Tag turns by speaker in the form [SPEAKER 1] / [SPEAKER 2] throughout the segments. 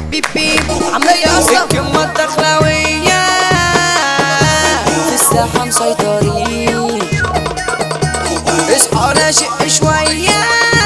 [SPEAKER 1] بيب بيب عامله ايه يا اسطى الكمه الدخلاويه في الساحه مسيطرين اصحى ناشئ شويه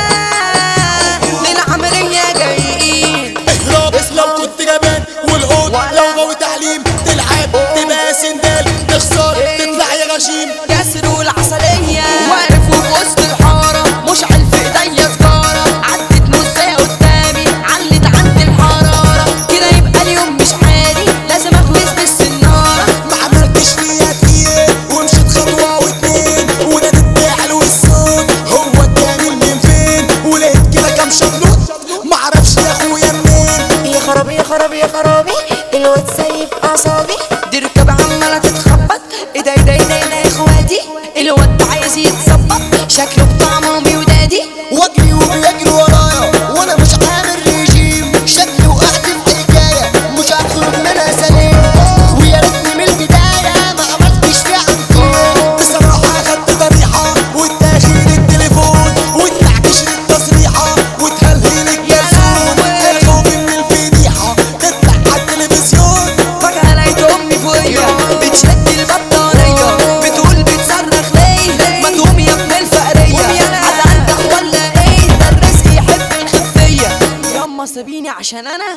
[SPEAKER 1] للعمليه جايين
[SPEAKER 2] اهرب لو كنت جبان والقوت لو غاوي تعليم تلعب تبقى سندال تخسر تطلع يا غشيم
[SPEAKER 1] كسر والعسلية واقف في وسط الحارة مش عارف ايديا سجارة عدت نصها قدامي علت عندي الحرارة كده يبقى اليوم مش عادي لازم اغمس بالسنارة
[SPEAKER 2] ما عملتش فيها كتير ومشيت خطوة واتنين وناديت بعلو الصوت هو الجميل من فين ولقيت كده كام شغلوط معرفش يا اخويا منين
[SPEAKER 3] يا خرابي يا خرابي يا خرابي الواد سايب اعصابي
[SPEAKER 1] دي ركاب عمالة تتخبط ايه ده ايه ده ايه ده ايه ده يا اخواتي الواد عايز يتظبط شكله بتاع مامي ودادي
[SPEAKER 2] واجري وبيجري ورايا وانا مش عامل ريجيم شكلي وقعت في حكايه مش هخرج منها سليم ويا ريتني من البدايه ما عملتش فيها عنفين بصراحه اخدت طريحه واتاخد التليفون واتنعكشت التصريحه واتهلهل الجرسون انا خوفي من الفضيحه تطلع على التلفزيون
[SPEAKER 1] فجأة لقيت امي فوقيا بتشد البطارية بتقول بتصرخ ليه ما تقوم يا ابن الفقرية عزعلتك ولا ايه ده الرزق يحب الخفية ياما سابيني عشان انا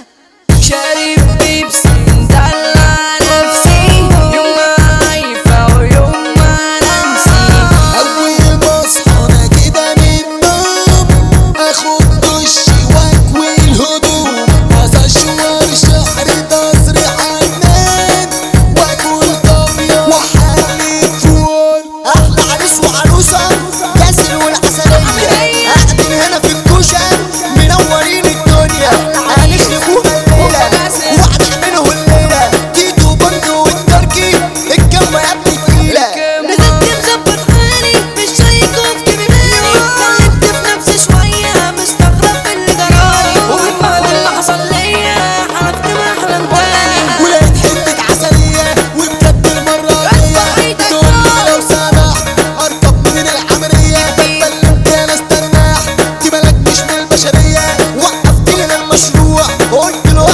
[SPEAKER 1] شارب بيبسي مدلع نفسي يوم ما عايفة ويوم ما نمسي
[SPEAKER 2] اول ما اصحى انا كده من النوم اخد دش واكوي الهدوم اشوار شعري تسريح عنان واكل طابيه واحلي فول احلى عريس وعروسه ياسر والعسليه قاعدين هنا في الكوشه منورين الدنيا هنخربوها الليله وهنعمله الليله تيتو بندو والتركي الجو يا ابني تقيله
[SPEAKER 1] نزلت مظبط حالي مش شايفه في جبالي اتكلمت في نفسي شوية مستغرب باللي جرالي ومن بعد اللي حصل ليا حلفت ما احلم تاني
[SPEAKER 2] ولقيت حتة عسلية وبجد المرة دي تقول لي لو سمحت اركب من العملية اتكلمت انا استناح دي مالك مش من البشرية وقفت لنا المشروع قلت له